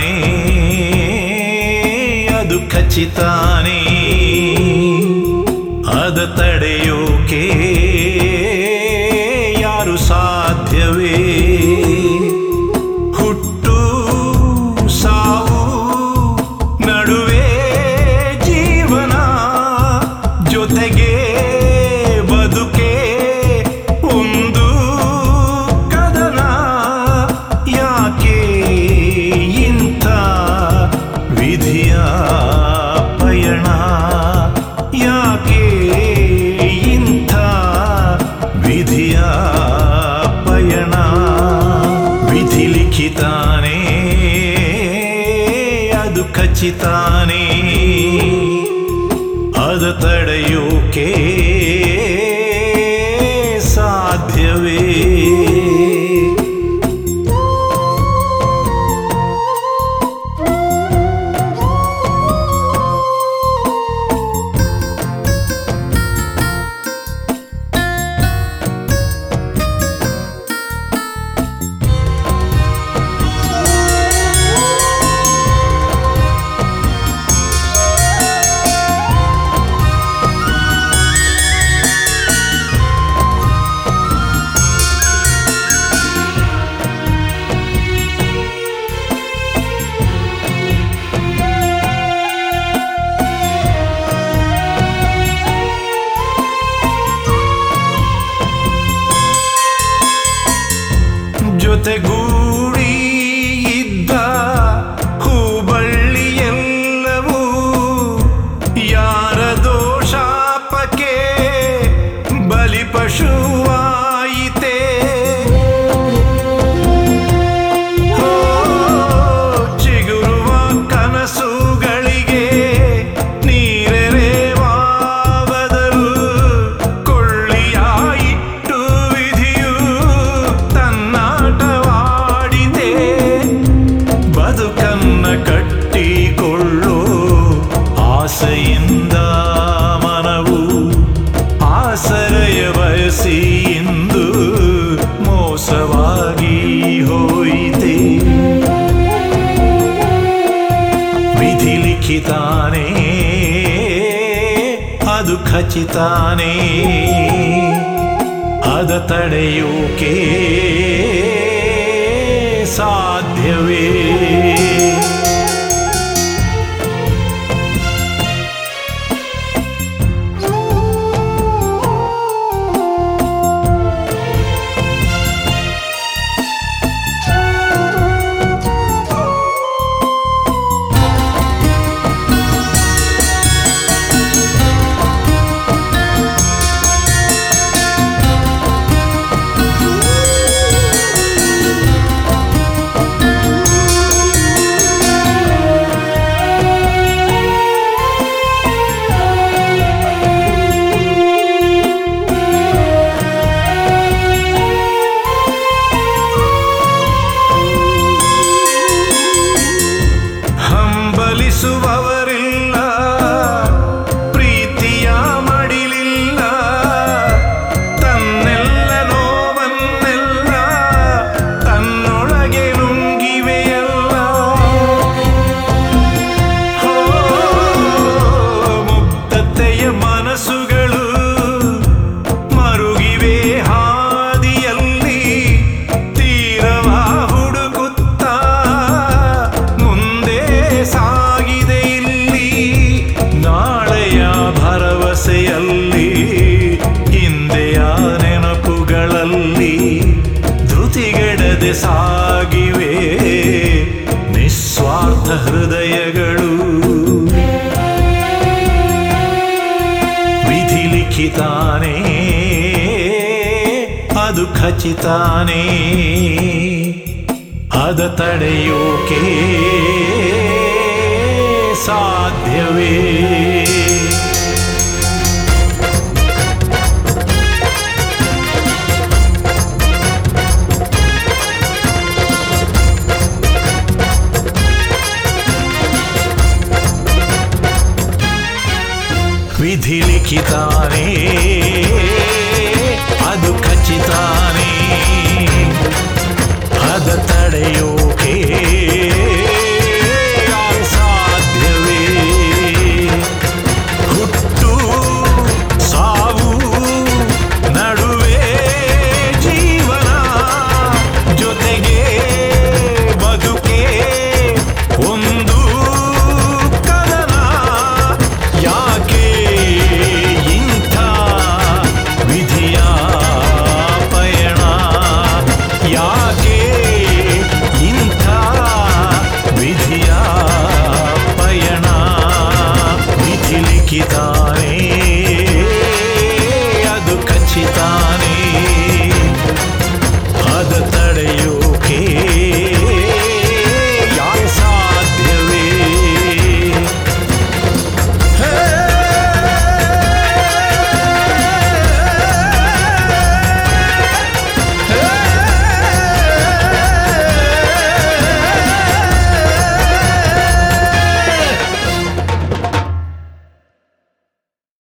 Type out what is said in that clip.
ಖಚಿತಾನೇ ಅದು ಖಚಿತಾನೇ ಅದ ತಡೆಯೋಕೆ ಯಾರು ಸಾಧ್ಯವೇ ಹುಟ್ಟು ಸಾವು ನಡುವೆ ಜೀವನ ಜೊತೆಗೆ ಬದುಕೆ ಒಂದು ಕದನ ಯಾಕೆ ಇಂಥ ವಿಧಿಯ ಪಯಣ ಯಾಕೆ ಇಂಥ ವಿಧಿಯ ಪಯಣ ವಿಧಿ ಲಿಖಿತಾನೇ ಅದು ಖಚಿತಾನೇ ಅದ ತಡೆಯೋಕೆ ಸಾಧ್ಯವೇ ಜೊತೆಗೂಡಿ ಇದ್ದ ಹೂಬಳ್ಳಿಯೆಲ್ಲವೂ ಯಾರದೋ ಶಾಪಕ್ಕೆ ಬಲಿಪಶುವಾಯಿತೆ ಹೋ, ಚಿಗುರುವ ಕನಸುಗಳಿಗೆ ನೀರೆರೆವಾದರೂ ಕೊಳ್ಳಿಯಾಯಿಟ್ಟು ವಿಧಿಯು ತನ್ನಾಟವಾಡಿದೆ ಬದುಕನ್ನ ಕಟ್ಟಿಕೊಳ್ಳೋ ಆಸೆಯಿಂದ ಮನವು ಆಸರೆಯ ಬಯಸಿ ಇಂದು ಮೋಸವಾಗಿ ಹೋಯಿತೆ ವಿಧಿ ಲಿಖಿತಾನೇ ಅದು ಖಚಿತಾನೇ ಅದ ತಡೆಯೋಕೆ ಸಾಧ್ಯವೇ ಹಂಬಲಿಸುವವರಿಲ್ಲ ಪ್ರೀತಿಯ ಮಡಿಲಿಲ್ಲ ತನ್ನೆಲ್ಲ ನೋವನ್ನೆಲ್ಲ ತನ್ನೊಳಗೆ ನುಂಗಿವೆಯಲ್ಲ ಹೋ, ಮುಗ್ಧತೆಯ ಮನಸ್ಸುಗಳು ಮರುಗಿವೆ ಹಾದಿಯಲ್ಲಿ ತೀರವ ಹುಡುಕುತ್ತಾ ಮುಂದೆ ಸಾಗಿದೆ ಇಲ್ಲಿ ನಾಳೆಯ ಭರವಸೆಯಲ್ಲಿ ಹಿಂದೆಯ ನೆನಪುಗಳಲ್ಲಿ ಧೃತಿಗೆಡದೆ ಸಾಗಿವೆ ನಿಸ್ವಾರ್ಥ ಹೃದಯಗಳು ವಿಧಿ ಲಿಖಿತಾನೇ ಅದು ಖಚಿತಾನೇ ಅದ ತಡೆಯೋಕೆ ಸಾಧ್ಯವೇ ವಿಧಿ ಲಿಖಿತಾನೇ ಅದು ಖಚಿತಾನೇ ಅದ ತಡೆಯೋ